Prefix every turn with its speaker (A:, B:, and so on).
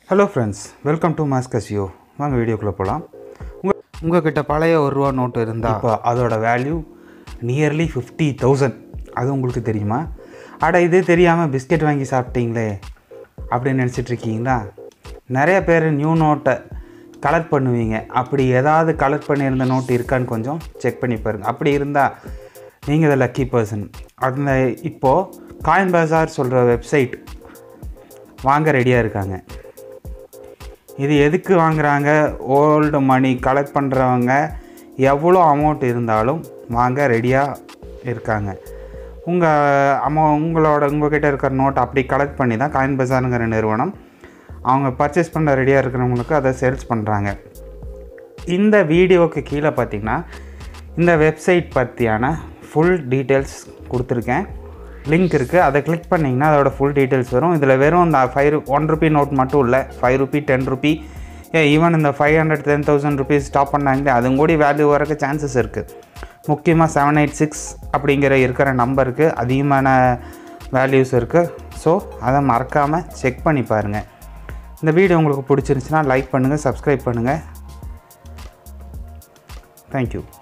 A: hello friends welcome to மாஸ்கசியோ வாங்க வீடியோக்குள்ளே போகலாம் உங்கள் உங்ககிட்ட பழைய ஒரு ரூபா நோட்டு இருந்தால் இப்போ அதோட வேல்யூ நியர்லி ஃபிஃப்டி தௌசண்ட் அது உங்களுக்கு தெரியுமா அட இது தெரியாமல் பிஸ்கெட் வாங்கி சாப்பிட்டீங்களே அப்படின்னு நினச்சிட்டு இருக்கீங்களா நிறைய பேர் நியூ நோட்டை கலெக்ட் பண்ணுவீங்க அப்படி ஏதாவது கலெக்ட் பண்ணியிருந்த நோட்டு இருக்கான்னு கொஞ்சம் செக் பண்ணி பாருங்கள் அப்படி இருந்தால் நீங்கள் த லக்கி பர்சன் அந்த இப்போது காயின் பஜார் சொல்கிற வெப்சைட் வாங்க ரெடியாக இருக்காங்க இது எதுக்கு வாங்குறாங்க ஓல்டு மணி கலெக்ட் பண்ணுறவங்க எவ்வளோ அமௌண்ட் இருந்தாலும் வாங்க ரெடியாக இருக்காங்க உங்கள் அமௌ உங்களோட உங்ககிட்ட இருக்கிற நோட் அப்படி கலெக்ட் பண்ணி தான் காயின் பஜாருங்கிற நிறுவனம் அவங்க பர்ச்சேஸ் பண்ண ரெடியாக இருக்கிறவங்களுக்கு அதை சேல்ஸ் பண்ணுறாங்க இந்த வீடியோவுக்கு கீழே பார்த்தீங்கன்னா இந்த வெப்சைட் பற்றியான ஃபுல் டீட்டெயில்ஸ் கொடுத்துருக்கேன் லிங்க் இருக்குது அதை கிளிக் பண்ணிங்கன்னா அதோட ஃபுல் டீட்டெயில்ஸ் வரும் இதில் வெறும் இந்த ஃபைவ் ஒன் ருபி நோட் மட்டும் இல்லை ஃபைவ் ருபி டென் ருபி ஏ ஈவன் இந்த five hundred ten thousand rupees stop பண்ணாங்களே அதுவும் கூட வேல்யூ வரக்கு சான்சஸ் இருக்குது முக்கியமாக செவன் எயிட் சிக்ஸ் அப்படிங்கிற இருக்கிற நம்பருக்கு அதிகமான வேல்யூஸ் இருக்குது ஸோ அதை மறக்காமல் செக் பண்ணி பாருங்கள் இந்த வீடியோ உங்களுக்கு பிடிச்சிருந்துச்சுன்னா லைக் பண்ணுங்கள் சப்ஸ்கிரைப் பண்ணுங்கள் தேங்க்யூ